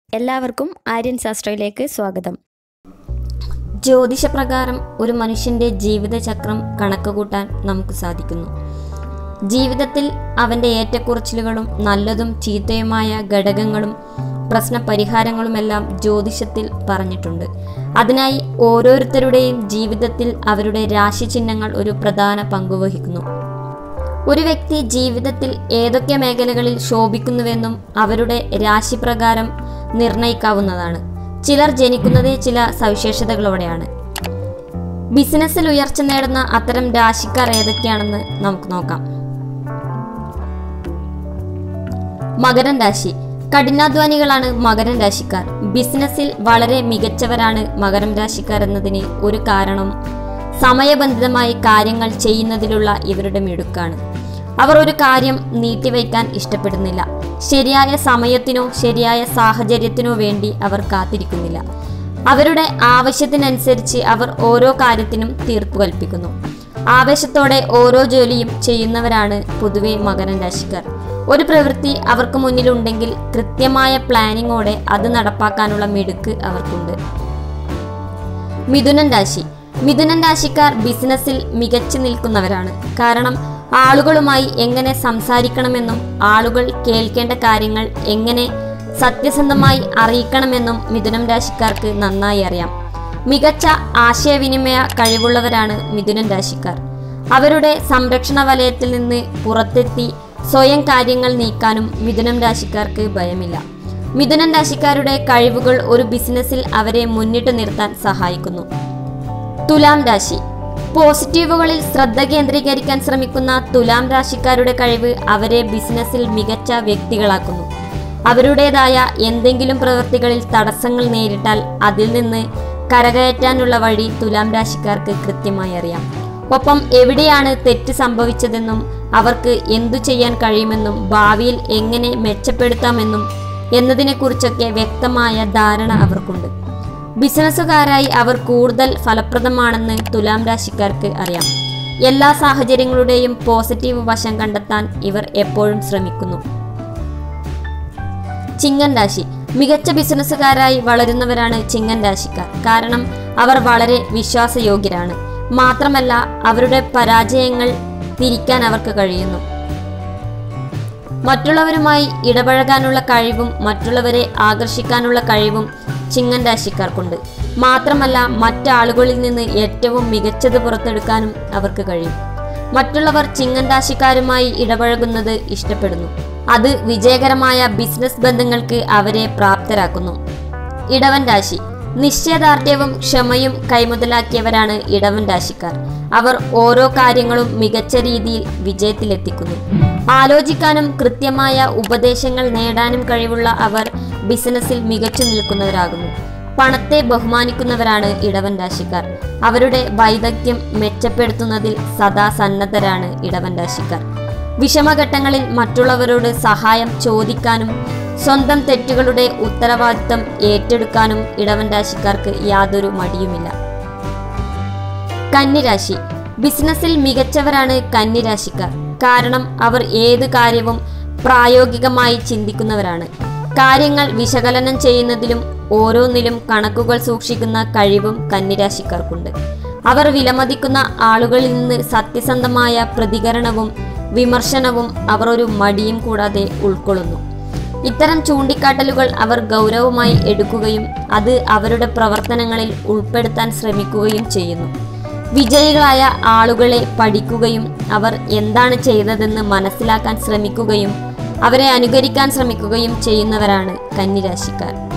എല്ലാവർക്കും ആര്യൻ ശാസ്ത്രയിലേക്ക് സ്വാഗതം ജ്യോതിഷപ്രകാരം ഒരു മനുഷ്യന്റെ ജീവിതചക്രം കണക്കുകൂട്ടാൻ നമുക്ക് സാധിക്കുന്നു ജീവിതത്തിൽ അവന്റെ ഏറ്റക്കുറച്ചിലുകളും നല്ലതും ചീത്തയുമായ ഘടകങ്ങളും പ്രശ്നപരിഹാരങ്ങളുമെല്ലാം ജ്യോതിഷത്തിൽ പറഞ്ഞിട്ടുണ്ട് അതിനായി ഓരോരുത്തരുടെയും ജീവിതത്തിൽ അവരുടെ രാശിചിഹ്നങ്ങൾ ഒരു പ്രധാന പങ്കുവഹിക്കുന്നു ഒരു വ്യക്തി ജീവിതത്തിൽ ഏതൊക്കെ മേഖലകളിൽ ശോഭിക്കുന്നുവെന്നും അവരുടെ രാശിപ്രകാരം നിർണയിക്കാവുന്നതാണ് ചിലർ ജനിക്കുന്നതേ ചില സവിശേഷതകളോടെയാണ് ബിസിനസ്സിൽ ഉയർച്ച നേടുന്ന അത്തരം രാശിക്കാർ ഏതൊക്കെയാണെന്ന് നമുക്ക് നോക്കാം മകരം രാശി കഠിനാധ്വാനികളാണ് മകരം രാശിക്കാർ ബിസിനസ്സിൽ വളരെ മികച്ചവരാണ് മകരം രാശിക്കാർ എന്നതിന് ഒരു കാരണം സമയബന്ധിതമായി കാര്യങ്ങൾ ചെയ്യുന്നതിലുള്ള ഇവരുടെ മിടുക്കാണ് അവർ ഒരു കാര്യം നീട്ടിവയ്ക്കാൻ ഇഷ്ടപ്പെടുന്നില്ല ശരിയായ സമയത്തിനോ ശരിയായ സാഹചര്യത്തിനോ വേണ്ടി അവർ കാത്തിരിക്കുന്നില്ല അവരുടെ ആവശ്യത്തിനനുസരിച്ച് അവർ ഓരോ കാര്യത്തിനും തീർപ്പ് കൽപ്പിക്കുന്നു ആവേശത്തോടെ ഓരോ ജോലിയും ചെയ്യുന്നവരാണ് പൊതുവെ മകരം രാശിക്കാർ ഒരു പ്രവൃത്തി അവർക്ക് മുന്നിലുണ്ടെങ്കിൽ കൃത്യമായ പ്ലാനിങ്ങോടെ അത് നടപ്പാക്കാനുള്ള മിടുക്ക് അവർക്കുണ്ട് മിഥുനൻ രാശി മിഥുനൻ രാശിക്കാർ ബിസിനസ്സിൽ മികച്ചു നിൽക്കുന്നവരാണ് കാരണം ആളുകളുമായി എങ്ങനെ സംസാരിക്കണമെന്നും ആളുകൾ കേൾക്കേണ്ട കാര്യങ്ങൾ എങ്ങനെ സത്യസന്ധമായി അറിയിക്കണമെന്നും മിഥുനം രാശിക്കാർക്ക് നന്നായി അറിയാം മികച്ച ആശയവിനിമയ കഴിവുള്ളവരാണ് മിഥുനൻ രാശിക്കാർ അവരുടെ സംരക്ഷണ വലയത്തിൽ നിന്ന് പുറത്തെത്തി സ്വയം കാര്യങ്ങൾ നീക്കാനും മിഥുനം രാശിക്കാർക്ക് ഭയമില്ല മിഥുനൻ രാശിക്കാരുടെ കഴിവുകൾ ഒരു ബിസിനസ്സിൽ അവരെ മുന്നിട്ട് നിർത്താൻ സഹായിക്കുന്നു തുലാം രാശി പോസിറ്റീവുകളിൽ ശ്രദ്ധ കേന്ദ്രീകരിക്കാൻ ശ്രമിക്കുന്ന തുലാം രാശിക്കാരുടെ കഴിവ് അവരെ ബിസിനസ്സിൽ മികച്ച വ്യക്തികളാക്കുന്നു അവരുടേതായ എന്തെങ്കിലും പ്രവൃത്തികളിൽ തടസ്സങ്ങൾ നേരിട്ടാൽ അതിൽ നിന്ന് കരകയറ്റാനുള്ള വഴി തുലാം രാശിക്കാർക്ക് കൃത്യമായി അറിയാം ഒപ്പം എവിടെയാണ് തെറ്റ് സംഭവിച്ചതെന്നും അവർക്ക് എന്തു ചെയ്യാൻ കഴിയുമെന്നും ഭാവിയിൽ എങ്ങനെ മെച്ചപ്പെടുത്താമെന്നും എന്നതിനെക്കുറിച്ചൊക്കെ വ്യക്തമായ ധാരണ അവർക്കുണ്ട് ബിസിനസ്സുകാരായി അവർ കൂടുതൽ ഫലപ്രദമാണെന്ന് തുലാം രാശിക്കാർക്ക് അറിയാം എല്ലാ സാഹചര്യങ്ങളുടെയും പോസിറ്റീവ് വശം കണ്ടെത്താൻ ഇവർ എപ്പോഴും ശ്രമിക്കുന്നു ചിങ്ങൻ രാശി മികച്ച ബിസിനസ്സുകാരായി വളരുന്നവരാണ് ചിങ്ങൻ രാശിക്കാർ കാരണം അവർ വളരെ വിശ്വാസയോഗ്യരാണ് മാത്രമല്ല അവരുടെ പരാജയങ്ങൾ തിരിക്കാൻ അവർക്ക് കഴിയുന്നു മറ്റുള്ളവരുമായി ഇടപഴകാനുള്ള കഴിവും മറ്റുള്ളവരെ ആകർഷിക്കാനുള്ള കഴിവും ചിങ്ങൻ രാശിക്കാർക്കുണ്ട് മാത്രമല്ല മറ്റാളുകളിൽ നിന്ന് ഏറ്റവും മികച്ചത് പുറത്തെടുക്കാനും അവർക്ക് കഴിയും മറ്റുള്ളവർ ചിങ്ങൻ രാശിക്കാരുമായി ഇടപഴകുന്നത് ഇഷ്ടപ്പെടുന്നു അത് വിജയകരമായ ബിസിനസ് ബന്ധങ്ങൾക്ക് അവരെ പ്രാപ്തരാക്കുന്നു ഇടവൻ രാശി നിശ്ചയദാർഢ്യവും ക്ഷമയും കൈമുതലാക്കിയവരാണ് ഇടവൻ രാശിക്കാർ അവർ ഓരോ കാര്യങ്ങളും മികച്ച രീതിയിൽ വിജയത്തിലെത്തിക്കുന്നു ആലോചിക്കാനും കൃത്യമായ ഉപദേശങ്ങൾ നേടാനും കഴിവുള്ള അവർ ബിസിനസ്സിൽ മികച്ചു നിൽക്കുന്നവരാകുന്നു പണത്തെ ബഹുമാനിക്കുന്നവരാണ് ഇടവൻ രാശിക്കാർ അവരുടെ വൈദഗ്ധ്യം മെച്ചപ്പെടുത്തുന്നതിൽ സദാ സന്നദ്ധരാണ് ഇടവൻ രാശിക്കാർ വിഷമഘട്ടങ്ങളിൽ മറ്റുള്ളവരോട് സഹായം ചോദിക്കാനും സ്വന്തം തെറ്റുകളുടെ ഉത്തരവാദിത്തം ഏറ്റെടുക്കാനും ഇടവൻ രാശിക്കാർക്ക് യാതൊരു മടിയുമില്ല കന്നിരാശി ബിസിനസ്സിൽ മികച്ചവരാണ് കന്നിരാശിക്കാർ കാരണം അവർ ഏത് കാര്യവും പ്രായോഗികമായി ചിന്തിക്കുന്നവരാണ് കാര്യങ്ങൾ വിശകലനം ചെയ്യുന്നതിലും ഓരോന്നിലും കണക്കുകൾ സൂക്ഷിക്കുന്ന കഴിവും കന്നിരാശിക്കാർക്കുണ്ട് അവർ വിലമതിക്കുന്ന ആളുകളിൽ നിന്ന് സത്യസന്ധമായ പ്രതികരണവും വിമർശനവും അവർ ഒരു മടിയും കൂടാതെ ഉൾക്കൊള്ളുന്നു ഇത്തരം ചൂണ്ടിക്കാട്ടലുകൾ അവർ ഗൗരവമായി എടുക്കുകയും അത് അവരുടെ പ്രവർത്തനങ്ങളിൽ ഉൾപ്പെടുത്താൻ ശ്രമിക്കുകയും ചെയ്യുന്നു വിജയികളായ ആളുകളെ പഠിക്കുകയും അവർ എന്താണ് ചെയ്തതെന്ന് മനസ്സിലാക്കാൻ ശ്രമിക്കുകയും അവരെ അനുകരിക്കാൻ ശ്രമിക്കുകയും ചെയ്യുന്നവരാണ് കന്നിരാശിക്കാർ